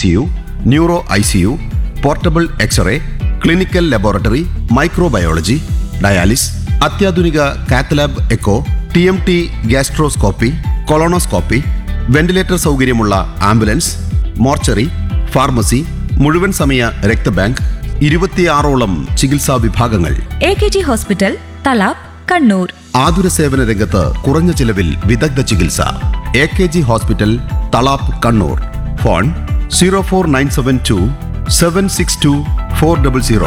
C U neuro I C U portable x-ray clinical laboratory microbiology dialysis അത്യാധുനിക cath lab echo T M T gastroscopy colonoscopy ventilator സൗകര്യമുള്ള ambulance mortuary pharmacy മുഴുവൻ സമയ രക്തബാങ്ക് ഇരുപത്തിയാറോളം ചികിത്സാ വിഭാഗങ്ങൾ A K G hospital Thalap Kannur ആതുര സേവന രംഗത്ത് കുറഞ്ഞ ചിലവിൽ വിദഗ്ധ ചികിത്സ A K G hospital Thalap Kannur phone zero four nine seven two seven six two four double zero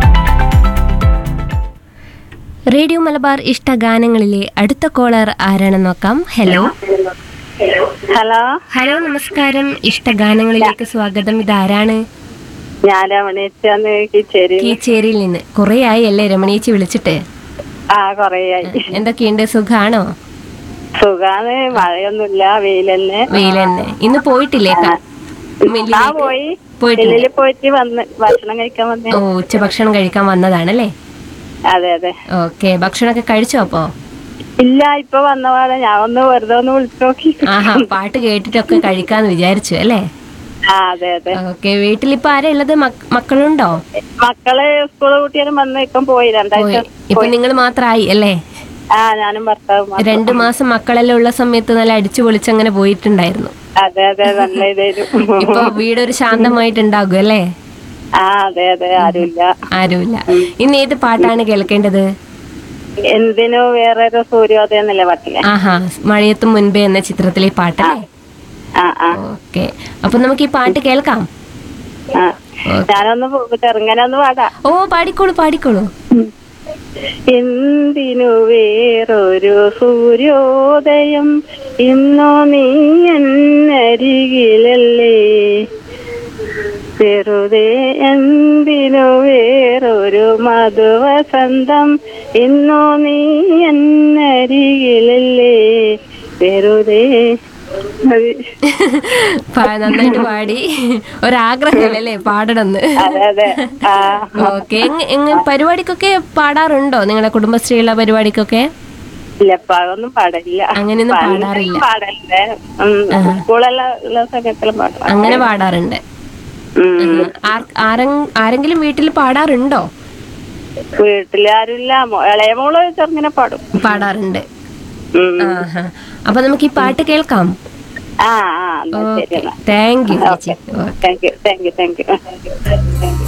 radio Malabar ഇഷ്ടഗാനങ്ങളിലെ അടുത്ത കോളർ ആരാണെന്ന് നോക്കാം ഹലോ ഹലോ ഹലോ നമസ്കാരം ഇഷ്ടഗാനങ്ങളിലേക്ക് സ്വാഗതം ഇതാരാണ് ഞാൻ രമണേച്ചാന്ന് കിച്ചേരി കീച്ചേരിയിൽ നിന്ന് കുറേ ആയി അല്ലേ രമണീച്ചി വിളിച്ചിട്ട് ആ കൊറേയായി എന്തൊക്കെയുണ്ട് സുഖാണോ സുഖാണ് മഴയൊന്നുമില്ല വെയിലന്നെ വെയിൽ തന്നെ ഇന്ന് പോയിട്ടില്ലേ ക- ആ മില്ലിലേക്ക്? പോയി പോയിട്ടില്ല വെളിയില് പോയിട്ട് വന്ന് ഭക്ഷണം കഴിക്കാൻ വന്നേ ഓ ഉച്ചഭക്ഷണം കഴിക്കാൻ വന്നതാണല്ലേ അതെ അതെ ഓക്കെ ഭക്ഷണമൊക്കെ കഴിച്ചോ അപ്പോ ഇല്ല ഇപ്പൊ വന്ന പാടെ ഞാൻ ഒന്ന് വെറുതെ ഒന്ന് വിളിച്ചു നോക്കി ആഹാ പാട്ട് കേട്ടിട്ടൊക്കെ കഴിക്കാന്ന് വിചാരിച്ചു അല്ലേ ആ അതെ അതെ ഓക്കെ വീട്ടിലിപ്പോ ആരാ ഉള്ളത് മക്ക- മക്കളുണ്ടോ മക്കള് സ്കൂള് കുട്ടികളും വന്ന് ഇപ്പം പോയി രണ്ടാഴ്ച പോയി ഇപ്പൊ നിങ്ങൾ മാത്രമായി അല്ലേ ആ ഞാനും ഭർത്താവും മാത്രം. രണ്ടു മാസം മക്കളെല്ലാം ഉള്ള സമയത്ത് നല്ല അടിച്ചു പൊളിച്ചങ്ങനെ പോയിട്ടുണ്ടായിരുന്നു അതെ അതെ നല്ല ഇതായിരുന്നു ഇപ്പൊ വീടൊരു ശാന്തമായിട്ടുണ്ടാകും അല്ലേ ആ അതെ അതെ ആരുമില്ല ആരുമില്ല ഇന്ന് ഏത് പാട്ടാണ് കേൾക്കേണ്ടത് എന്തിനു വേറെ ഒരു സൂര്യോദയം എന്നല്ലേ പാട്ടില്ലേ ആഹാ മഴയത്തും മുൻപേ എന്ന ചിത്രത്തിലെ പാട്ടല്ലേ ആ ആ ഓക്കെ അപ്പൊ നമുക്ക് ഈ പാട്ട് കേൾക്കാം ആ ഞാനൊന്ന് പോ- ചെറുങ്ങനെ ഒന്ന് പാടാം ഓ പാടിക്കോളൂ പാടിക്കോളൂ എന്തിനു വേറൊരു സൂര്യോദയം ഇന്നോ നീ എന്നരികിലല്ലേ വെറുതെ എന്തിനു വേറൊരു മധുവസന്തം ഇന്നോ നീ എന്നരികിലല്ലേ വെറുതെ മതി. പാ- നന്നായിട്ട് പാടി ഒരാഗ്രഹമല്ലേ പാടണമെന്ന് അതെ അതെ ആ ഓക്കെ എങ്ങ പരിപാടിക്കൊക്കെ പാടാറുണ്ടോ നിങ്ങളുടെ കുടുംബശ്രീയുള്ള പരിപാടിക്കൊക്കെ ഇല്ല പാടൊന്നും പാടില്ല അങ്ങനെയൊന്നും പാടാറില്ല. പാടല്ലേ സ്കൂളെല്ലാം ഉള്ള സമയത്തെല്ലാം പാടാം അങ്ങനെ പാടാറുണ്ട് ഉം. ആർ- ആരെ- ആരെങ്കിലും വീട്ടിൽ പാടാറുണ്ടോ വീട്ടിലാരുമില്ല മോ- ഇളയ മോള് ചെറുങ്ങനെ പാടും പാടാറുണ്ട് ഉം. ആഹാ. അപ്പൊ നമുക്ക് ഈ പാട്ട് കേൾക്കാം ആ ആ എന്നാ ശരി ഓക്കെ എന്നാ താങ്ക് യു ഓക്കെ ചേച്ചി okay thank you thank you thank U